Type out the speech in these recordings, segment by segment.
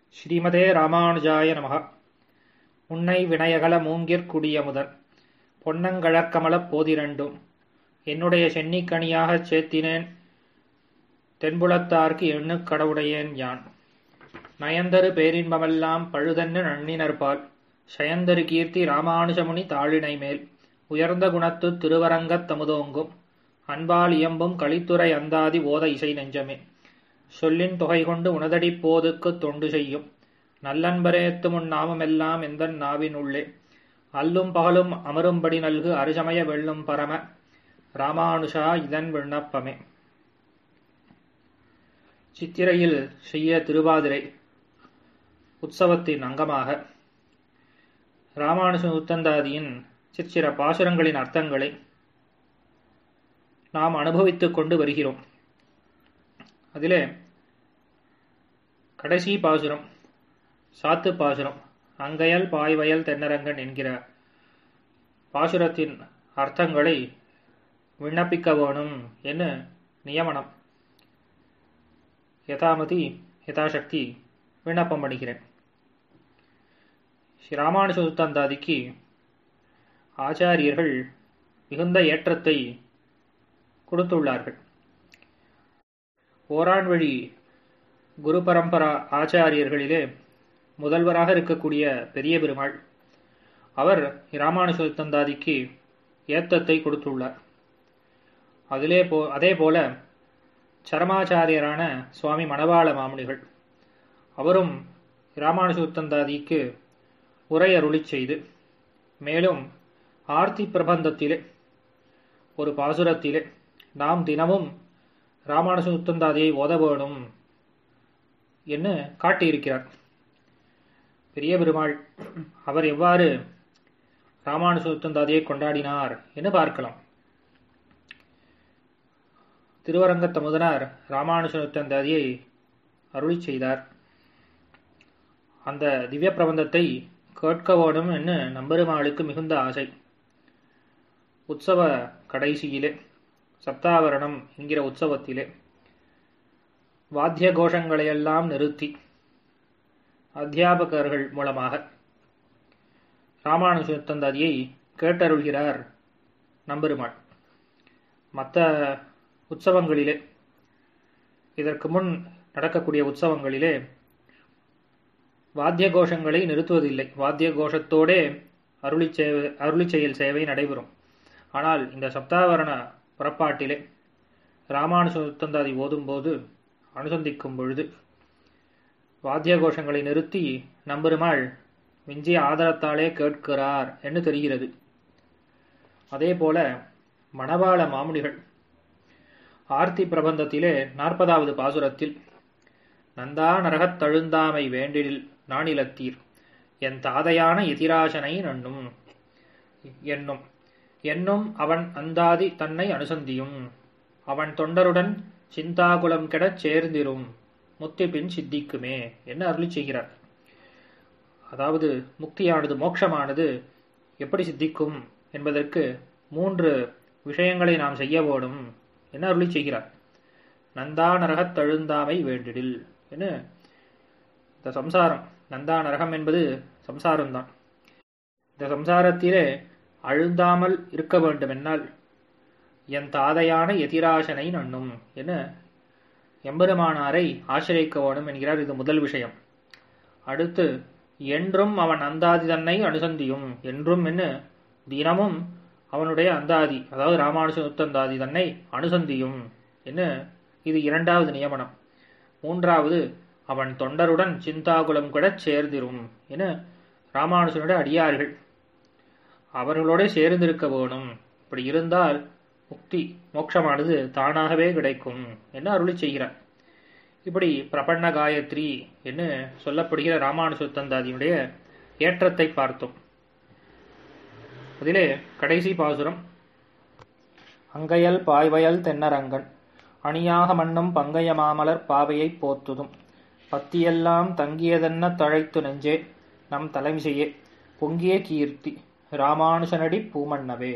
ஸ்ரீமதே ராமானுஜாய நமக உன்னை வினயகல மூங்கிற் குடியமுதன் பொன்னங்கழற்கமலப் போதிரண்டும் என்னுடைய சென்னிக்கனியாகச் சேத்தினேன் தென்புலத்தார்க்கு எண்ணுக் கடவுடையேன் யான் நயந்தரு பேரின்பமெல்லாம் பழுதன்னு நன்னினர்பால் சயந்தரு கீர்த்தி ராமானுஜமுனி தாளினை மேல் உயர்ந்த குணத்துத் திருவரங்கத் தமுதோங்கும் அன்பால் இயம்பும் களித்துறை அந்தாதி ஓத இசை நெஞ்சமே சொல்லின் தொகை கொண்டு உனதடிப் போதுக்குத் தொண்டு செய்யும் நல்லன்பரேத்து முன் நாமமெல்லாம் எந்தன் நாவின் உள்ளே அல்லும் பகலும் அமரும்படி நல்கு அருசமய வெள்ளும் பரம ராமானுஷா இதன் விண்ணப்பமே சித்திரையில் செய்ய திருவாதிரை உற்சவத்தின் அங்கமாக ராமானுஜ உத்தந்தாதியின் சிற்சிற பாசுரங்களின் அர்த்தங்களை நாம் அனுபவித்துக் கொண்டு வருகிறோம் அதிலே கடைசி பாசுரம் சாத்து பாசுரம் அங்கையல் பாய்வயல் தென்னரங்கன் என்கிற பாசுரத்தின் அர்த்தங்களை விண்ணப்பிக்க வேணும் என்று நியமனம் யதாமதி யதாசக்தி விண்ணப்பம் பண்ணுகிறேன் ஸ்ரீ ராமானுஜ உத்தந்தாதிக்கு ஆச்சாரியர்கள் மிகுந்த ஏற்றத்தை கொடுத்துள்ளார்கள் ஓரான் வழி குரு பரம்பரா ஆச்சாரியர்களிலே முதல்வராக இருக்கக்கூடிய பெரிய பெருமாள் அவர் ராமானுஜ தந்தாதிக்கு ஏத்தத்தை கொடுத்துள்ளார் அதிலே போ அதே போல சரமாச்சாரியரான சுவாமி மணவாள மாமுனிகள் அவரும் ராமானுஜோத்தந்தாதிக்கு உரை அருளி செய்து மேலும் ஆர்த்தி பிரபந்தத்திலே ஒரு பாசுரத்திலே நாம் தினமும் ராமானுஜ உத்தந்தாதியை ஓத வேணும் என்று காட்டியிருக்கிறார் பெரிய பெருமாள் அவர் எவ்வாறு ராமானுஜ உத்தந்தாதியை கொண்டாடினார் என்று பார்க்கலாம் திருவரங்க தமுதனார் ராமானுஜ உத்தந்தாதியை அருளி செய்தார் அந்த திவ்ய பிரபந்தத்தை கேட்க வேணும் என்று நம்பெருமாளுக்கு மிகுந்த ஆசை உற்சவ கடைசியிலே சப்தாவரணம் என்கிற உற்சவத்திலே வாத்திய கோஷங்களையெல்லாம் நிறுத்தி அத்தியாபகர்கள் மூலமாக ராமானுஜத்தந்தாதியை கேட்டருள்கிறார் நம்பெருமாள் மற்ற உற்சவங்களிலே இதற்கு முன் நடக்கக்கூடிய உற்சவங்களிலே வாத்திய கோஷங்களை நிறுத்துவதில்லை வாத்திய கோஷத்தோடே அருளி சேவை அருளி செயல் சேவை நடைபெறும் ஆனால் இந்த சப்தாவரண புறப்பாட்டிலே ராமானுஜ உத்தந்தாதி ஓதும்போது அனுசந்திக்கும் பொழுது வாத்திய கோஷங்களை நிறுத்தி நம்பெருமாள் விஞ்சிய ஆதரத்தாலே கேட்கிறார் என்று தெரிகிறது அதே போல மணவாள மாமுனிகள் ஆர்த்தி பிரபந்தத்திலே நாற்பதாவது பாசுரத்தில் நந்தா நரகத் தழுந்தாமை வேண்டிடில் நானிலத்தீர் என் தாதையான எதிராசனை நண்ணும் என்னும் என்னும் அவன் அந்தாதி தன்னை அனுசந்தியும் அவன் தொண்டருடன் சிந்தாகுலம் கெடச் சேர்ந்திரும் முத்தி பின் சித்திக்குமே என்ன அருளி செய்கிறார் அதாவது முக்தியானது மோட்சமானது எப்படி சித்திக்கும் என்பதற்கு மூன்று விஷயங்களை நாம் செய்ய வேணும் என்ன அருளி செய்கிறார் நந்தா நரகத் தழுந்தாமை வேண்டிடில் என்ன இந்த சம்சாரம் நந்தா நரகம் என்பது சம்சாரம்தான் இந்த சம்சாரத்திலே அழுந்தாமல் இருக்க வேண்டும் என்னால் என் தாதையான எதிராசனை நண்ணும் என எம்பெருமானாரை ஆசிரியக்க வேணும் என்கிறார் இது முதல் விஷயம் அடுத்து என்றும் அவன் அந்தாதி தன்னை அனுசந்தியும் என்றும் என்ன தினமும் அவனுடைய அந்தாதி அதாவது ராமானுஜ உத்தந்தாதி தன்னை அனுசந்தியும் என்ன இது இரண்டாவது நியமனம் மூன்றாவது அவன் தொண்டருடன் சிந்தாகுலம் கூட சேர்ந்திரும் என ராமானுஜனுடைய அடியார்கள் அவர்களோட சேர்ந்திருக்க வேணும் இப்படி இருந்தால் முக்தி மோட்சமானது தானாகவே கிடைக்கும் என்று அருளி செய்கிறார் இப்படி பிரபண்ண காயத்ரி என்று சொல்லப்படுகிற ராமானுஜத்தந்தாதியினுடைய ஏற்றத்தை பார்த்தோம் அதிலே கடைசி பாசுரம் அங்கையல் பாய்வயல் தென்னரங்கன் அணியாக மண்ணும் பங்கைய மாமலர் பாவையை போத்துதும் பத்தியெல்லாம் தங்கியதென்ன தழைத்து நெஞ்சே நம் தலைமிசையே பொங்கிய கீர்த்தி ராமானுஜனடி பூமன்னவே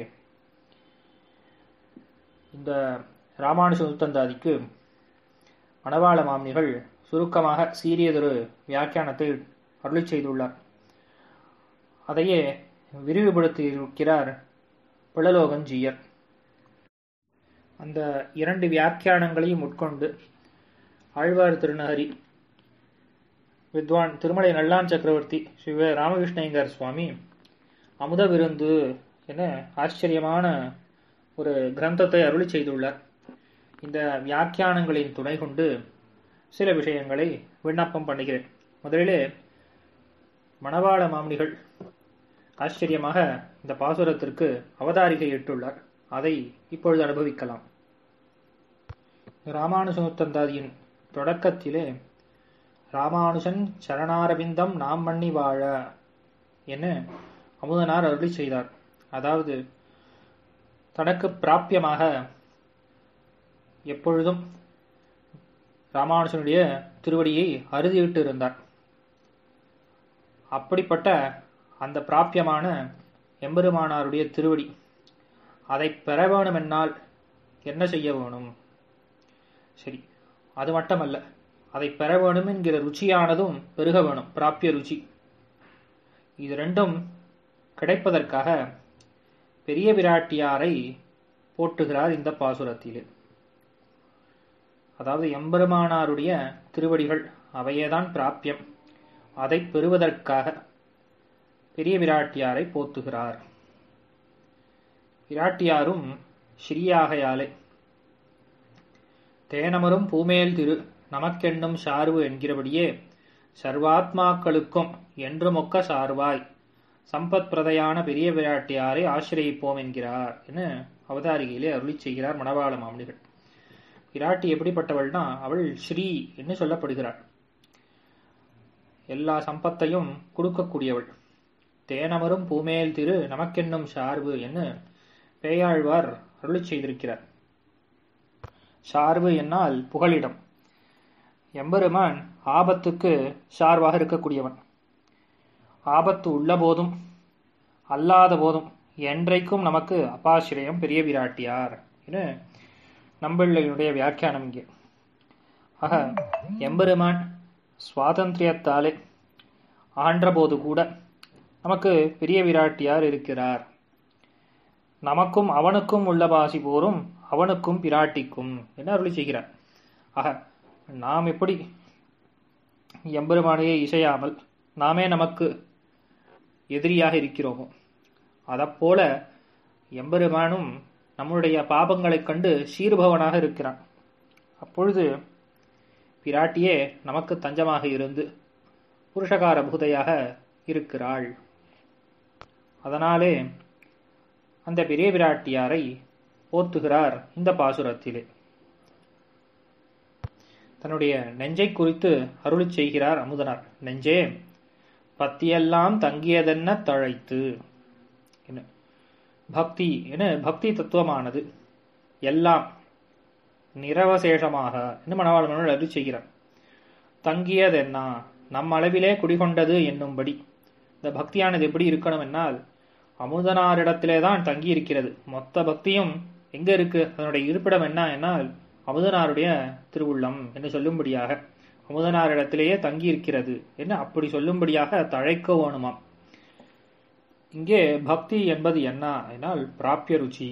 இந்த ராமானுஜ உத்தந்தாதிக்கு மணவாள மாமிகள் சுருக்கமாக சீரியதொரு வியாக்கியானத்தை அருளி செய்துள்ளார் அதையே விரிவுபடுத்தியிருக்கிறார் பிளலோகஞ்சியர் அந்த இரண்டு வியாக்கியானங்களையும் உட்கொண்டு ஆழ்வார் திருநகரி வித்வான் திருமலை நல்லான் சக்கரவர்த்தி சிவ ராமகிருஷ்ணயங்கர் சுவாமி அமுத விருந்து என ஆச்சரியமான ஒரு கிரந்தத்தை அருளி செய்துள்ளார் இந்த வியாக்கியானங்களின் துணை கொண்டு சில விஷயங்களை விண்ணப்பம் பண்ணுகிறேன் முதலிலே மணவாள மாமனிகள் ஆச்சரியமாக இந்த பாசுரத்திற்கு அவதாரிகை இட்டுள்ளார் அதை இப்பொழுது அனுபவிக்கலாம் ராமானுஜமுத்தந்தாதியின் தொடக்கத்திலே ராமானுஜன் சரணாரவிந்தம் நாம் மண்ணி வாழ என அமுதனார் அருளி செய்தார் அதாவது தனக்கு பிராப்பியமாக எப்பொழுதும் ராமானுஜனுடைய திருவடியை அறுதிவிட்டு இருந்தார் அப்படிப்பட்ட அந்த பிராப்பியமான எம்பெருமானாருடைய திருவடி அதை பெற வேணுமென்னால் என்ன செய்ய வேணும் சரி அது மட்டுமல்ல அதை பெற வேணும் என்கிற ருச்சியானதும் பெருக வேணும் பிராப்பிய ருச்சி இது ரெண்டும் கிடைப்பதற்காக பெரிய விராட்டியாரை போட்டுகிறார் இந்த பாசுரத்திலே அதாவது எம்பெருமானாருடைய திருவடிகள் அவையேதான் பிராப்பியம் அதை பெறுவதற்காக பெரிய விராட்டியாரை போத்துகிறார் விராட்டியாரும் ஸ்ரீயாகையாலே தேனமரும் பூமேல் திரு நமக்கென்னும் சார்பு என்கிறபடியே சர்வாத்மாக்களுக்கும் என்றுமொக்க சார்வாய் சம்பத் பிரதையான பெரிய விராட்டியாரை ஆசிரியப்போம் என்கிறார் என அவதாரிகையிலே அருளி செய்கிறார் மணவாள மாமனிகள் விராட்டி எப்படிப்பட்டவள்னா அவள் ஸ்ரீ என்று சொல்லப்படுகிறாள் எல்லா சம்பத்தையும் கொடுக்கக்கூடியவள் தேனமரும் பூமேல் திரு நமக்கென்னும் சார்பு என்று பேயாழ்வார் அருளி செய்திருக்கிறார் சார்பு என்னால் புகலிடம் எம்பெருமான் ஆபத்துக்கு சார்பாக இருக்கக்கூடியவன் ஆபத்து உள்ள போதும் அல்லாத போதும் என்றைக்கும் நமக்கு அப்பாசிரியம் பெரிய விராட்டியார் என நம்பிள்ளையினுடைய வியாக்கியானம் இங்கே ஆக எம்பெருமான் சுவாதந்திரியத்தாலே ஆண்டபோது கூட நமக்கு பெரிய விராட்டியார் இருக்கிறார் நமக்கும் அவனுக்கும் உள்ள பாசி போரும் அவனுக்கும் பிராட்டிக்கும் என அருளி செய்கிறார் ஆக நாம் எப்படி எம்பெருமானையே இசையாமல் நாமே நமக்கு எதிரியாக இருக்கிறோமோ அதப்போல எம்பெருமானும் நம்முடைய பாபங்களைக் கண்டு சீர்பவனாக இருக்கிறான் அப்பொழுது பிராட்டியே நமக்கு தஞ்சமாக இருந்து புருஷகார பூதையாக இருக்கிறாள் அதனாலே அந்த பெரிய பிராட்டியாரை போத்துகிறார் இந்த பாசுரத்திலே தன்னுடைய நெஞ்சை குறித்து அருளி செய்கிறார் அமுதனார் நெஞ்சே பத்தியெல்லாம் தங்கியதென்ன தழைத்து என்ன பக்தி என பக்தி தத்துவமானது எல்லாம் நிரவசேஷமாக என்று மணவாளமனோடு அருள் செய்கிறார் தங்கியதென்ன நம் அளவிலே குடிகொண்டது என்னும்படி இந்த பக்தியானது எப்படி இருக்கணும் என்னால் அமுதனாரிடத்திலே தான் தங்கி இருக்கிறது மொத்த பக்தியும் எங்க இருக்கு அதனுடைய இருப்பிடம் என்ன என்னால் அமுதனாருடைய திருவுள்ளம் என்று சொல்லும்படியாக அமுதனாரிடத்திலேயே தங்கி இருக்கிறது என்ன அப்படி சொல்லும்படியாக தழைக்க வேணுமாம் இங்கே பக்தி என்பது என்ன என்னால் பிராப்பிய ருச்சி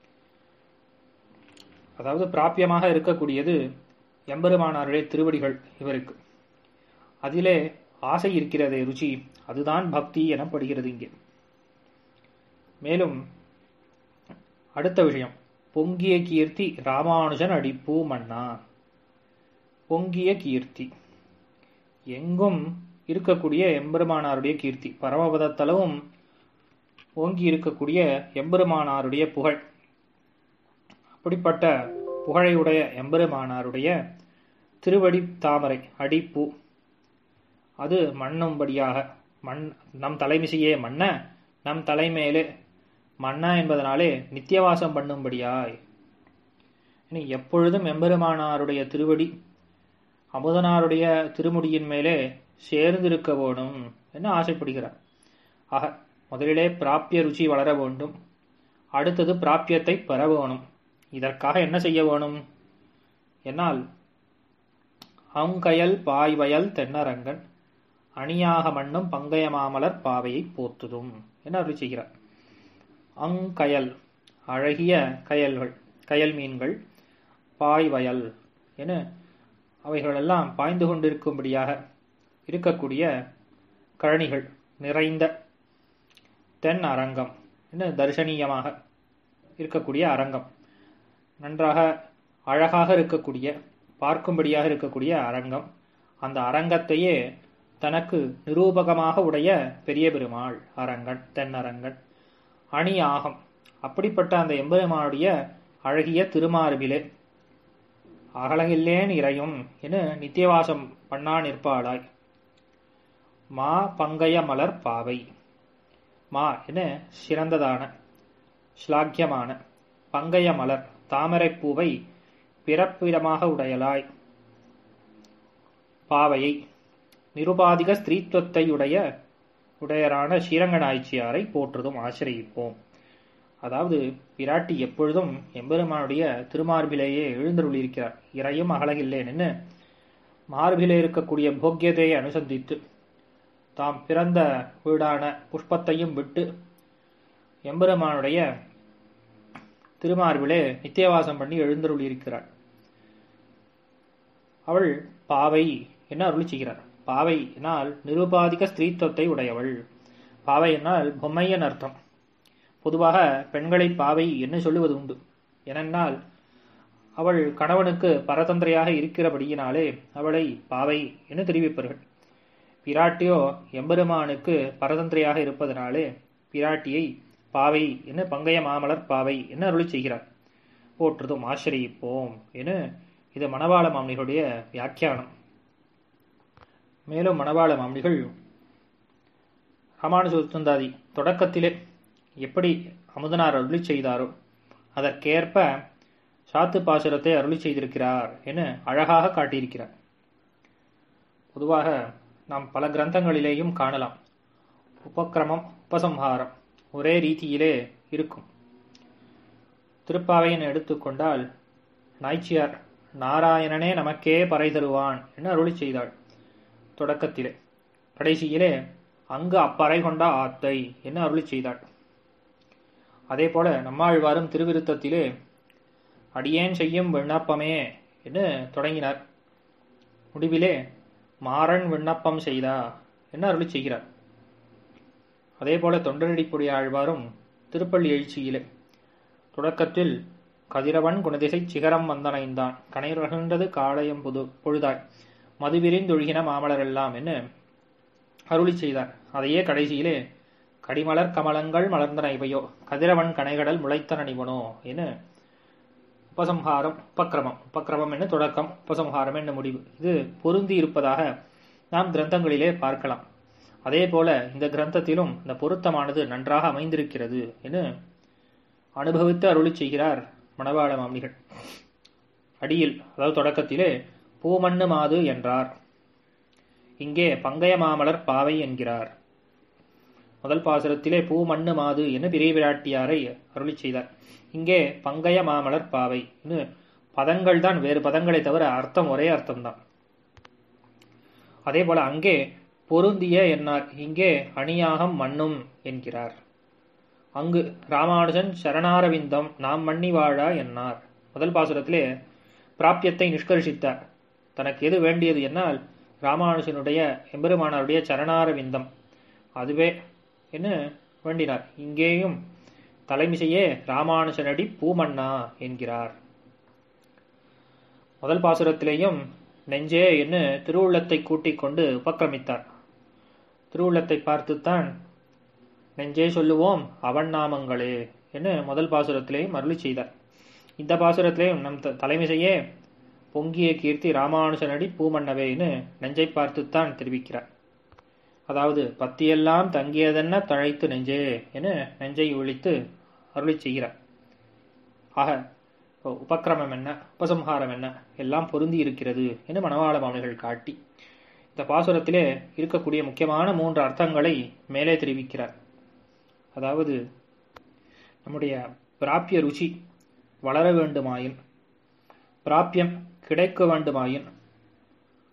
அதாவது பிராப்பியமாக இருக்கக்கூடியது எம்பெருமானாருடைய திருவடிகள் இவருக்கு அதிலே ஆசை இருக்கிறதே ருச்சி அதுதான் பக்தி எனப்படுகிறது இங்கே மேலும் அடுத்த விஷயம் பொங்கிய கீர்த்தி ராமானுஜன் அடிப்பூ மன்னா பொங்கிய கீர்த்தி எங்கும் இருக்கக்கூடிய எம்பெருமானாருடைய கீர்த்தி பரமபதத்தளவும் ஓங்கி இருக்கக்கூடிய எம்பெருமானாருடைய புகழ் அப்படிப்பட்ட புகழையுடைய எம்பெருமானாருடைய திருவடி தாமரை அடிப்பூ அது மண்ணும்படியாக மண் நம் தலைமிசையே மன்ன நம் தலைமேலே மன்னா என்பதனாலே நித்தியவாசம் பண்ணும்படியாய் இனி எப்பொழுதும் எம்பெருமானாருடைய திருவடி அமுதனாருடைய திருமுடியின் மேலே சேர்ந்திருக்க வேணும் என்று ஆசைப்படுகிறார் ஆக முதலிலே பிராப்பிய ருச்சி வளர வேண்டும் அடுத்தது பிராப்பியத்தை பெற வேணும் இதற்காக என்ன செய்ய வேணும் என்னால் அங்கயல் பாய்வயல் தென்னரங்கன் அணியாக மண்ணும் பங்கய மாமலர் பாவையை போத்துதும் என அருள் செய்கிறார் அங்கயல் அழகிய கயல்கள் கயல் மீன்கள் பாய்வயல் என அவைகளெல்லாம் பாய்ந்து கொண்டிருக்கும்படியாக இருக்கக்கூடிய கழனிகள் நிறைந்த தென் அரங்கம் என்ன தரிசனீயமாக இருக்கக்கூடிய அரங்கம் நன்றாக அழகாக இருக்கக்கூடிய பார்க்கும்படியாக இருக்கக்கூடிய அரங்கம் அந்த அரங்கத்தையே தனக்கு நிரூபகமாக உடைய பெரிய பெருமாள் அரங்கன் தென்னரங்கன் அணி ஆகம் அப்படிப்பட்ட அந்த எம்பெருமானுடைய அழகிய திருமார்பிலே அகலகில்லேன் இறையும் என நித்தியவாசம் பண்ணா நிற்பாளாய் மா பங்கய மலர் பாவை மா என சிறந்ததான ஸ்லாக்கியமான பங்கய மலர் தாமரைப் பூவை பிறப்பிடமாக உடையலாய் பாவையை நிருபாதிக ஸ்திரீத்துவத்தை உடைய உடையரான ஸ்ரீரங்க நாய்ச்சியாரை போற்றுதும் ஆசிரியிப்போம் அதாவது பிராட்டி எப்பொழுதும் எம்பெருமானுடைய திருமார்பிலேயே எழுந்தருளியிருக்கிறார் இறையும் அகலகில்லேன்னு மார்பிலே இருக்கக்கூடிய போக்கியதையை அனுசந்தித்து தாம் பிறந்த வீடான புஷ்பத்தையும் விட்டு எம்பெருமானுடைய திருமார்பிலே நித்தியவாசம் பண்ணி எழுந்தருளியிருக்கிறார் அவள் பாவை என்ன அருளி செய்கிறார் பாவை என்னால் நிருபாதிக ஸ்திரீத்துவத்தை உடையவள் பாவை என்னால் பொம்மையன் அர்த்தம் பொதுவாக பெண்களை பாவை என்று சொல்லுவது உண்டு ஏனென்றால் அவள் கணவனுக்கு பரதந்திரையாக இருக்கிறபடியினாலே அவளை பாவை என்று தெரிவிப்பார்கள் பிராட்டியோ எம்பெருமானுக்கு பரதந்திரையாக இருப்பதனாலே பிராட்டியை பாவை என பங்கய மாமலர் பாவை என்ன அருளி செய்கிறார் போற்றுதும் ஆசிரியிப்போம் என இது மணவாள மாமனிகளுடைய வியாக்கியானம் மேலும் மணவாள மாமனிகள் ராமானுஜந்தாதி தொடக்கத்திலே எப்படி அமுதனார் அருளி செய்தாரோ அதற்கேற்ப சாத்து பாசுரத்தை அருளி செய்திருக்கிறார் என அழகாக காட்டியிருக்கிறார் பொதுவாக நாம் பல கிரந்தங்களிலேயும் காணலாம் உபக்கிரமம் உபசம்ஹாரம் ஒரே ரீதியிலே இருக்கும் திருப்பாவையின் எடுத்துக்கொண்டால் நாய்ச்சியார் நாராயணனே நமக்கே பறை தருவான் என அருளி செய்தாள் தொடக்கத்திலே கடைசியிலே அங்கு அப்பறை கொண்ட ஆத்தை என்று அருளி செய்தாள் அதே போல நம்மாழ்வாரும் திருவிருத்தத்திலே அடியேன் செய்யும் விண்ணப்பமே என்று தொடங்கினார் முடிவிலே மாறன் விண்ணப்பம் செய்தா என்று அருளி செய்கிறார் அதே போல தொண்டரடிப்புடைய ஆழ்வாரும் திருப்பள்ளி எழுச்சியிலே தொடக்கத்தில் கதிரவன் குணதிசை சிகரம் வந்தனைந்தான் கனைரகன்றது காளையம் புது பொழுதாய் மதுவிரிந்தொழுகின மாமலரெல்லாம் என்று அருளி செய்தார் அதையே கடைசியிலே கடிமலர் கமலங்கள் மலர்ந்தன இவையோ கதிரவன் கனைகடல் முளைத்தன நிவனோ என உபசம்ஹாரம் உபக்கிரமம் உபக்கிரமம் என்ன தொடக்கம் உபசம்ஹாரம் என்ன முடிவு இது பொருந்தி இருப்பதாக நாம் கிரந்தங்களிலே பார்க்கலாம் அதே போல இந்த கிரந்தத்திலும் இந்த பொருத்தமானது நன்றாக அமைந்திருக்கிறது என அனுபவித்து அருளி செய்கிறார் மணவாள மாமனிகள் அடியில் அதாவது தொடக்கத்திலே பூமண்ணு மாது என்றார் இங்கே பங்கய மாமலர் பாவை என்கிறார் முதல் பாசுரத்திலே பூ மண்ணு மாது என பெரிய விராட்டியாரை அருளி செய்தார் இங்கே பங்கய மாமலர் பாவை பதங்கள் தான் வேறு பதங்களை தவிர அர்த்தம் ஒரே அர்த்தம்தான் அதே போல அங்கே பொருந்திய என்னார் இங்கே அணியாகம் மண்ணும் என்கிறார் அங்கு ராமானுஜன் சரணாரவிந்தம் நாம் மண்ணி வாழா என்னார் முதல் பாசுரத்திலே பிராப்பியத்தை நிஷ்கர்ஷித்தார் தனக்கு எது வேண்டியது என்னால் ராமானுஜனுடைய எம்பெருமானாருடைய சரணாரவிந்தம் அதுவே என்ன வேண்டினார் இங்கேயும் தலைமிசையே ராமானுஜனடி பூமண்ணா என்கிறார் முதல் பாசுரத்திலேயும் நெஞ்சே என்று திருவுள்ளத்தை கூட்டிக் கொண்டு உபக்கிரமித்தார் திருவுள்ளத்தை பார்த்துத்தான் நெஞ்சே சொல்லுவோம் அவன் நாமங்களே என்று முதல் பாசுரத்திலேயும் அருளி செய்தார் இந்த பாசுரத்திலேயும் நம் தலைமிசையே பொங்கிய கீர்த்தி ராமானுஜனடி பூமன்னவேன்னு நெஞ்சை பார்த்துத்தான் தெரிவிக்கிறார் அதாவது பத்தியெல்லாம் தங்கியதென்ன தழைத்து நெஞ்சே என நெஞ்சை ஒழித்து அருளி செய்கிறார் ஆக உபக்கிரமம் என்ன உபசம்ஹாரம் என்ன எல்லாம் பொருந்தி இருக்கிறது என்று மணவாள மாமனிகள் காட்டி இந்த பாசுரத்திலே இருக்கக்கூடிய முக்கியமான மூன்று அர்த்தங்களை மேலே தெரிவிக்கிறார் அதாவது நம்முடைய பிராப்பிய ருச்சி வளர வேண்டுமாயின் பிராப்பியம் கிடைக்க வேண்டுமாயின்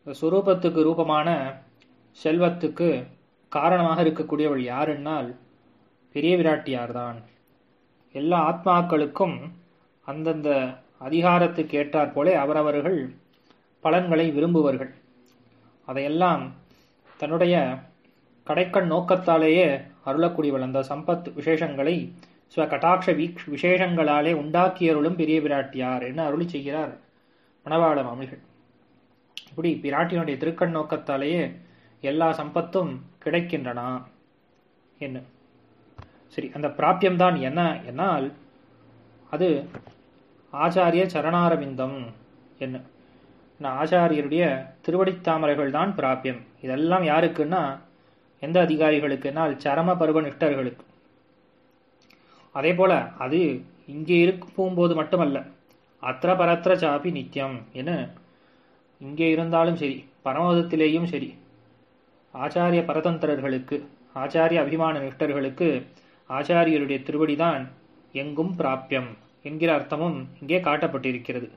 சுரூபத்துக்கு ரூபமான செல்வத்துக்கு காரணமாக இருக்கக்கூடியவள் யாருன்னால் பெரிய விராட்டியார்தான் எல்லா ஆத்மாக்களுக்கும் அந்தந்த அதிகாரத்துக்கு ஏற்றாற் போல அவரவர்கள் பலன்களை விரும்புவர்கள் அதையெல்லாம் தன்னுடைய கடைக்கண் நோக்கத்தாலேயே அருளக்கூடியவள் அந்த சம்பத் விசேஷங்களை ஸ்வ கட்டாட்ச வீக் விசேஷங்களாலே உண்டாக்கியருளும் பெரிய பிராட்டியார் என்ன அருளி செய்கிறார் மணவாள மாமிகள் இப்படி பிராட்டியினுடைய திருக்கண் நோக்கத்தாலேயே எல்லா சம்பத்தும் கிடைக்கின்றனா என்ன சரி அந்த பிராப்பியம்தான் என்ன என்னால் அது ஆச்சாரிய சரணாரவிந்தம் என்ன நான் ஆச்சாரியருடைய திருவடித்தாமரைகள் தான் பிராப்பியம் இதெல்லாம் யாருக்குன்னா எந்த அதிகாரிகளுக்குனால் சரம பருவ நிஷ்டர்களுக்கு அதே போல அது இங்கே இருக்கும் போது மட்டுமல்ல அத்திர பரத்திர சாப்பி நித்தியம் என இங்கே இருந்தாலும் சரி பரமதத்திலேயும் சரி ஆச்சாரிய பரதந்திரர்களுக்கு ஆச்சாரிய அபிமான நிஷ்டர்களுக்கு ஆச்சாரியருடைய திருவடிதான் எங்கும் பிராப்பியம் என்கிற அர்த்தமும் இங்கே காட்டப்பட்டிருக்கிறது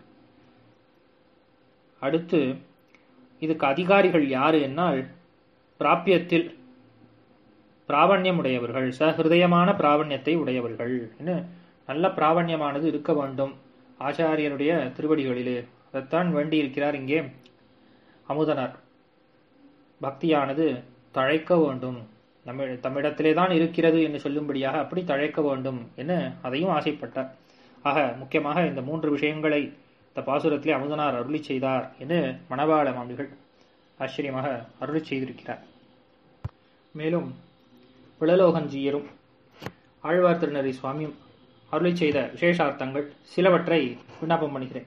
அடுத்து இதுக்கு அதிகாரிகள் யாரு என்னால் பிராப்பியத்தில் பிராவண்யம் உடையவர்கள் சஹிருதயமான பிராவண்யத்தை உடையவர்கள் என்ன நல்ல பிராவண்யமானது இருக்க வேண்டும் ஆச்சாரியனுடைய திருவடிகளிலே அதைத்தான் வேண்டியிருக்கிறார் இங்கே அமுதனார் பக்தியானது தழைக்க வேண்டும் நம்ம தம்மிடத்திலே தான் இருக்கிறது என்று சொல்லும்படியாக அப்படி தழைக்க வேண்டும் என அதையும் ஆசைப்பட்டார் ஆக முக்கியமாக இந்த மூன்று விஷயங்களை இந்த பாசுரத்திலே அமுதனார் அருளி செய்தார் என்று மணவாள மாமிகள் ஆச்சரியமாக அருளி செய்திருக்கிறார் மேலும் விளலோகஞ்சியரும் ஆழ்வார் திருநறி சுவாமியும் அருளி செய்த விசேஷார்த்தங்கள் சிலவற்றை விண்ணப்பம் பண்ணுகிறேன்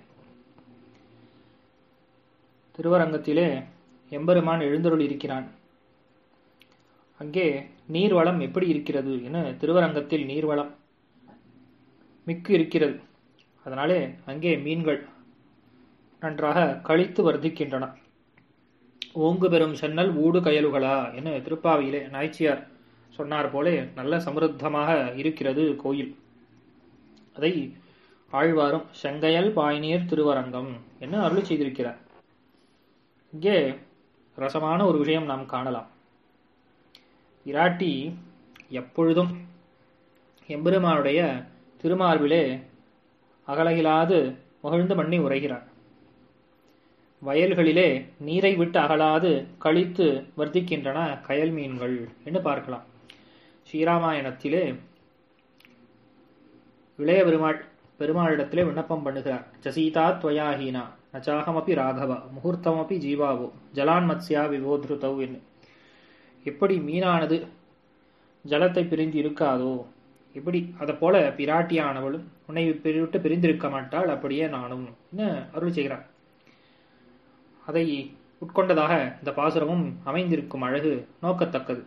திருவரங்கத்திலே எம்பெருமான் எழுந்தருள் இருக்கிறான் அங்கே நீர்வளம் எப்படி இருக்கிறது என திருவரங்கத்தில் நீர்வளம் மிக்கு இருக்கிறது அதனாலே அங்கே மீன்கள் நன்றாக கழித்து வர்த்திக்கின்றன ஓங்கு பெறும் சென்னல் ஊடு கயலுகளா என திருப்பாவையிலே நாய்ச்சியார் சொன்னார் போலே நல்ல சமருத்தமாக இருக்கிறது கோயில் அதை ஆழ்வாரும் செங்கையல் பாய்நீர் திருவரங்கம் என்ன அருளி செய்திருக்கிறார் இங்கே ரசமான ஒரு விஷயம் நாம் காணலாம் இராட்டி எப்பொழுதும் எம்பெருமானுடைய திருமார்பிலே அகலகிலாது மகிழ்ந்து மண்ணி உரைகிறார் வயல்களிலே நீரை விட்டு அகலாது கழித்து வர்த்திக்கின்றன கயல் மீன்கள் என்று பார்க்கலாம் ஸ்ரீராமாயணத்திலே இளைய பெருமாள் பெருமாளிடத்திலே விண்ணப்பம் பண்ணுகிறார் ஜசீதா துவயாஹீனா நச்சாகமபி ராகவ முகூர்த்தமபி ஜீவாவோ ஜலான் மத்ஸ்யா விவோத்ருதவ் என்று எப்படி மீனானது ஜலத்தை பிரிந்து இருக்காதோ எப்படி அதை போல பிராட்டியானவளும் உன்னை விட்டு பிரிந்திருக்க மாட்டாள் அப்படியே நானும் என்ன அருள் செய்கிறார் அதை உட்கொண்டதாக இந்த பாசுரமும் அமைந்திருக்கும் அழகு நோக்கத்தக்கது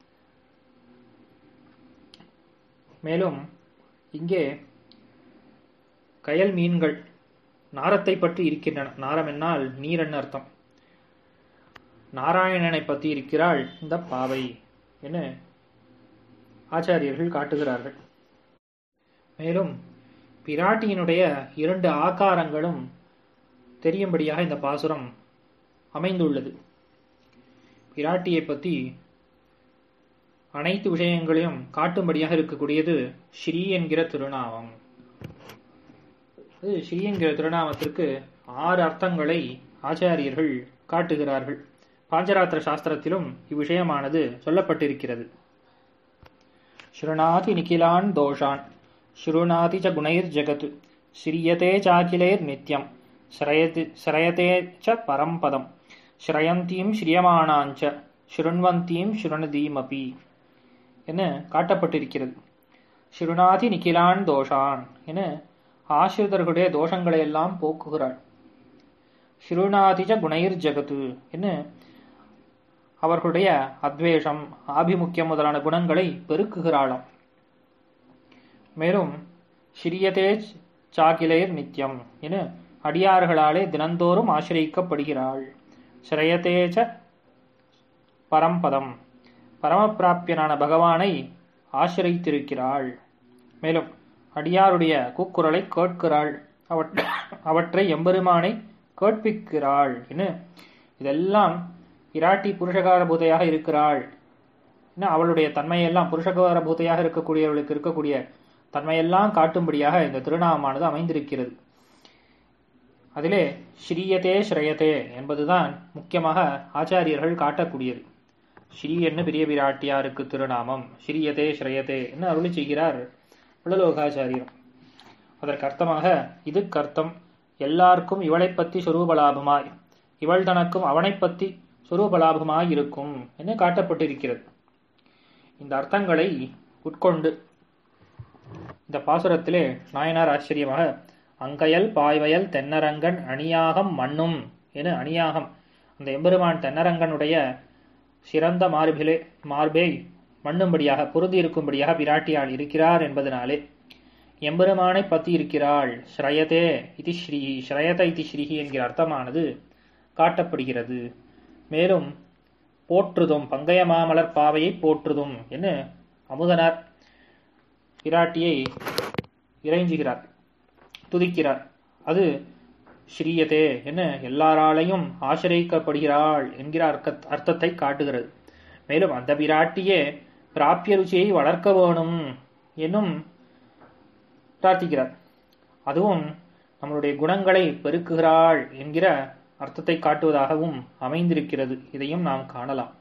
மேலும் இங்கே கயல் மீன்கள் நாரத்தை பற்றி இருக்கின்றன நாரம் என்னால் நீரன் அர்த்தம் நாராயணனை பற்றி இருக்கிறாள் இந்த பாவை என ஆச்சாரியர்கள் காட்டுகிறார்கள் மேலும் பிராட்டியினுடைய இரண்டு ஆகாரங்களும் தெரியும்படியாக இந்த பாசுரம் அமைந்துள்ளது பிராட்டியை பற்றி அனைத்து விஷயங்களையும் காட்டும்படியாக இருக்கக்கூடியது ஸ்ரீ என்கிற திருநாமம் ஸ்ரீ என்கிற திருநாமத்திற்கு ஆறு அர்த்தங்களை ஆச்சாரியர்கள் காட்டுகிறார்கள் பாஞ்சராத்திர சாஸ்திரத்திலும் இவ்விஷயமானது சொல்லப்பட்டிருக்கிறது ஸ்ருணாதி நிகிலான் தோஷான் ஸ்ருணாதி ச குணைர் ஜகத் ஸ்ரீயதே சாக்கிலேர் நித்யம் ஸ்ரயதி ஸ்ரயதே ச பரம்பதம் ஸ்ரயந்தீம் ஸ்ரீயமானாஞ்ச ஸ்ருண்வந்தீம் ஸ்ருணதீமபி என காட்டப்பட்டிருக்கிறது ஸ்ருணாதி நிகிலான் தோஷான் என ஆசிரிதர்களுடைய தோஷங்களை எல்லாம் போக்குகிறாள் ஸ்ருணாதிஜ குணைர் ஜகத்து என்ன அவர்களுடைய அத்வேஷம் ஆபிமுக்கியம் முதலான குணங்களை பெருக்குகிறாளாம் மேலும் சிறியதே சாக்கிலேர் நித்தியம் என அடியார்களாலே தினந்தோறும் ஆசிரியிக்கப்படுகிறாள் ஸ்ரயதேச்ச பரம்பதம் பரமப்பிராப்பியனான பகவானை ஆசிரித்திருக்கிறாள் மேலும் அடியாருடைய கூக்குரலை கேட்கிறாள் அவற்றை எம்பெருமானை கேட்பிக்கிறாள் என இதெல்லாம் விராட்டி புருஷகார பூதையாக இருக்கிறாள் இன்னும் அவளுடைய தன்மையெல்லாம் புருஷகார பூதையாக இருக்கக்கூடியவர்களுக்கு இருக்கக்கூடிய தன்மையெல்லாம் காட்டும்படியாக இந்த திருநாமமானது அமைந்திருக்கிறது அதிலே ஸ்ரீயதே ஸ்ரயதே என்பதுதான் முக்கியமாக ஆச்சாரியர்கள் காட்டக்கூடியது ஸ்ரீ என்ன பெரிய பிராட்டியாருக்கு திருநாமம் ஸ்ரீயதே ஸ்ரயதே என்று அருளி செய்கிறார் உடலோகாச்சாரியர் அதற்கு அர்த்தமாக இதுக்கு அர்த்தம் எல்லாருக்கும் இவளை பற்றி சொரூபலாபமாய் இவள் தனக்கும் அவனை பற்றி சொரூபலாபமாய் இருக்கும் என்று காட்டப்பட்டிருக்கிறது இந்த அர்த்தங்களை உட்கொண்டு இந்த பாசுரத்திலே நாயனார் ஆச்சரியமாக அங்கையல் பாய்வயல் தென்னரங்கன் அணியாகம் மண்ணும் என அணியாகம் அந்த எம்பெருமான் தென்னரங்கனுடைய சிறந்த மார்பிலே மார்பை மண்ணும்படியாக பொருந்தி இருக்கும்படியாக பிராட்டியாள் இருக்கிறார் என்பதனாலே எம்பெருமானை பத்தி இருக்கிறாள் ஸ்ரயதே இது ஸ்ரீ ஸ்ரயத இது ஸ்ரீஹி என்கிற அர்த்தமானது காட்டப்படுகிறது மேலும் போற்றுதும் பங்கைய மாமலர் பாவையை போற்றுதும் என்று அமுதனார் பிராட்டியை இறைஞ்சுகிறார் துதிக்கிறார் அது ஸ்ரீயதே என்ன எல்லாராலையும் ஆசிரியக்கப்படுகிறாள் என்கிற அர்த்த அர்த்தத்தை காட்டுகிறது மேலும் அந்த பிராட்டியே பிராப்பிய ருச்சியை வளர்க்க வேணும் என்னும் பிரார்த்திக்கிறார் அதுவும் நம்மளுடைய குணங்களை பெருக்குகிறாள் என்கிற அர்த்தத்தை காட்டுவதாகவும் அமைந்திருக்கிறது இதையும் நாம் காணலாம்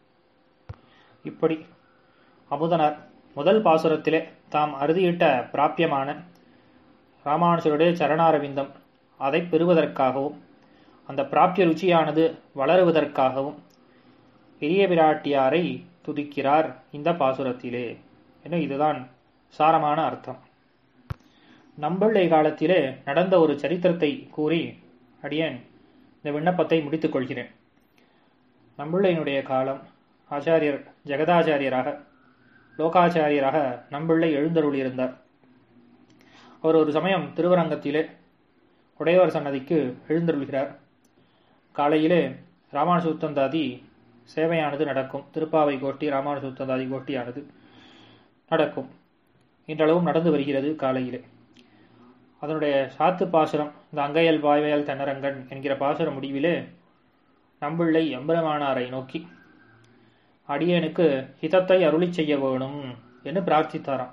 இப்படி அமுதனார் முதல் பாசுரத்திலே தாம் அறுதியிட்ட பிராப்பியமான ராமானுஜருடைய சரணாரவிந்தம் அதை பெறுவதற்காகவும் அந்த பிராப்பிய ருச்சியானது வளருவதற்காகவும் பெரிய பிராட்டியாரை துதிக்கிறார் இந்த பாசுரத்திலே என இதுதான் சாரமான அர்த்தம் நம்பிள்ளை காலத்திலே நடந்த ஒரு சரித்திரத்தை கூறி அடியேன் இந்த விண்ணப்பத்தை முடித்துக் கொள்கிறேன் நம்பிள்ளையினுடைய காலம் ஆச்சாரியர் ஜெகதாச்சாரியராக லோகாச்சாரியராக நம்பிள்ளை எழுந்தருளியிருந்தார் அவர் ஒரு சமயம் திருவரங்கத்திலே உடையவர் சன்னதிக்கு எழுந்தருள்கிறார் காலையிலே ராமானுசூத்தந்தாதி சேவையானது நடக்கும் திருப்பாவை கோஷ்டி ராமானுசூத்தந்தாதி கோஷ்டியானது நடக்கும் இன்றளவும் நடந்து வருகிறது காலையிலே அதனுடைய சாத்து பாசுரம் இந்த அங்கையல் பாய்வயல் தென்னரங்கன் என்கிற பாசுர முடிவிலே நம்பிள்ளை எம்பெருமானாரை நோக்கி அடியனுக்கு ஹிதத்தை அருளி செய்ய வேணும் என்று பிரார்த்தித்தாராம்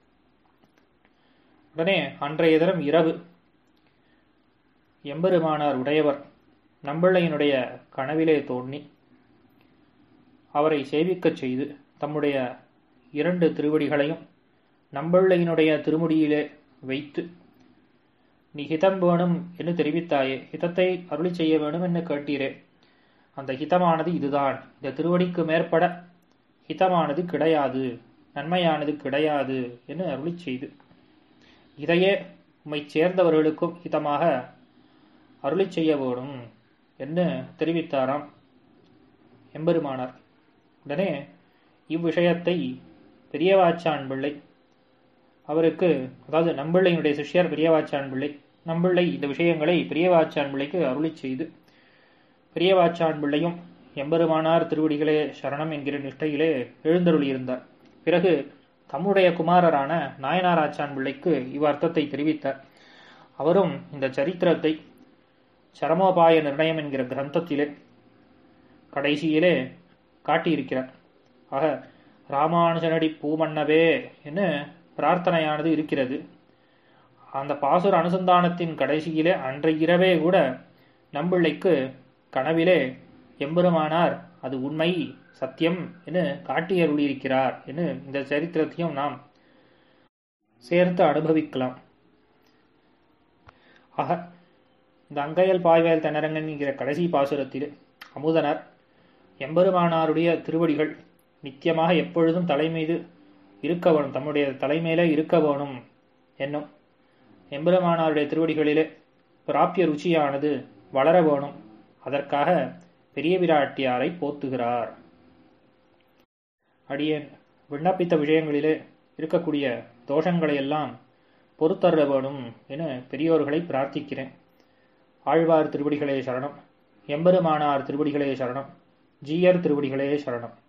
உடனே அன்றைய தினம் இரவு எம்பெருமானார் உடையவர் நம்பிள்ளையினுடைய கனவிலே தோன்றி அவரை சேவிக்கச் செய்து தம்முடைய இரண்டு திருவடிகளையும் நம்பிள்ளையினுடைய திருமுடியிலே வைத்து நீ ஹிதம் வேணும் என்று தெரிவித்தாயே ஹிதத்தை அருளி செய்ய வேணும் என்று கேட்டீரே அந்த ஹிதமானது இதுதான் இந்த திருவடிக்கு மேற்பட ஹிதமானது கிடையாது நன்மையானது கிடையாது என்று அருளி செய்து இதையே உம்மை சேர்ந்தவர்களுக்கும் ஹிதமாக அருளி செய்ய வேணும் என்று தெரிவித்தாராம் எம்பெருமானார் உடனே இவ்விஷயத்தை பெரியவாச்சான் பிள்ளை அவருக்கு அதாவது நம்பிள்ளையினுடைய சிஷ்யர் பெரியவாச்சான் பிள்ளை நம்பிள்ளை இந்த விஷயங்களை பெரியவாச்சான் பிள்ளைக்கு அருளி செய்து பெரியவாச்சான் பிள்ளையும் எம்பெருமானார் திருவடிகளே சரணம் என்கிற நிஷ்டையிலே எழுந்தருளியிருந்தார் பிறகு தம்முடைய குமாரரான நாயனார் ஆச்சான் பிள்ளைக்கு இவ்வர்த்தத்தை தெரிவித்தார் அவரும் இந்த சரித்திரத்தை சரமோபாய நிர்ணயம் என்கிற கிரந்தத்திலே கடைசியிலே காட்டியிருக்கிறார் ஆக ராமானுஜனடி பூமன்னவே என்று பிரார்த்தனையானது இருக்கிறது அந்த பாசுர அனுசந்தானத்தின் கடைசியிலே அன்றைய இரவே கூட நம்பிள்ளைக்கு கனவிலே எம்பெருமானார் அது உண்மை சத்தியம் என்று காட்டியருளியிருக்கிறார் என்று இந்த சரித்திரத்தையும் நாம் சேர்த்து அனுபவிக்கலாம் ஆக இந்த அங்கையல் பாய்வயல் தென்னரங்கன் என்கிற கடைசி பாசுரத்தில் அமுதனர் எம்பெருமானாருடைய திருவடிகள் நித்தியமாக எப்பொழுதும் தலைமீது இருக்க வேணும் தம்முடைய தலைமையில இருக்க வேணும் என்னும் எம்பெருமானாருடைய திருவடிகளிலே பிராப்பிய ருச்சியானது வளர வேணும் அதற்காக பெரிய விராட்டியாரை போத்துகிறார் அடியேன் விண்ணப்பித்த விஷயங்களிலே இருக்கக்கூடிய தோஷங்களை எல்லாம் பொறுத்தர வேணும் என பெரியோர்களை பிரார்த்திக்கிறேன் ஆழ்வார் திருவடிகளே சரணம் எம்பெருமானார் திருவடிகளே சரணம் ஜீயர் திருவடிகளே சரணம்